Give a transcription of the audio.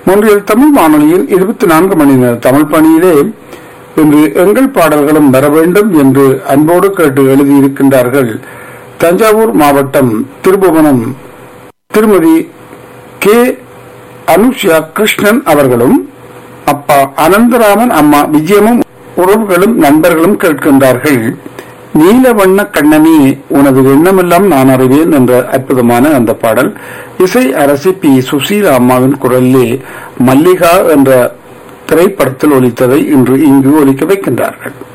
ஒன்றில் தமிழ் வானொலியில் இருபத்தி நான்கு மணி நேர தமிழ் பணியிலே இன்று எங்கள் பாடல்களும் வர வேண்டும் என்று அன்போடு கேட்டு எழுதியிருக்கின்றார்கள் தஞ்சாவூர் மாவட்டம் திருபுவனம் திருமதி கே அனுஷா கிருஷ்ணன் அவர்களும் அப்பா அனந்தராமன் அம்மா விஜயமும் உறவுகளும் நண்பர்களும் கேட்கின்றார்கள் நீலவண்ண கண்ணனே உனது எண்ணமெல்லாம் நான் அறிவேன் என்ற அற்புதமான அந்த பாடல் இசை அரசி பி சுசீலா அம்மாவின் குரலிலே மல்லிகா என்ற திரைப்படத்தில் ஒலித்ததை இன்று இங்கு ஒலிக்க வைக்கின்றார்கள்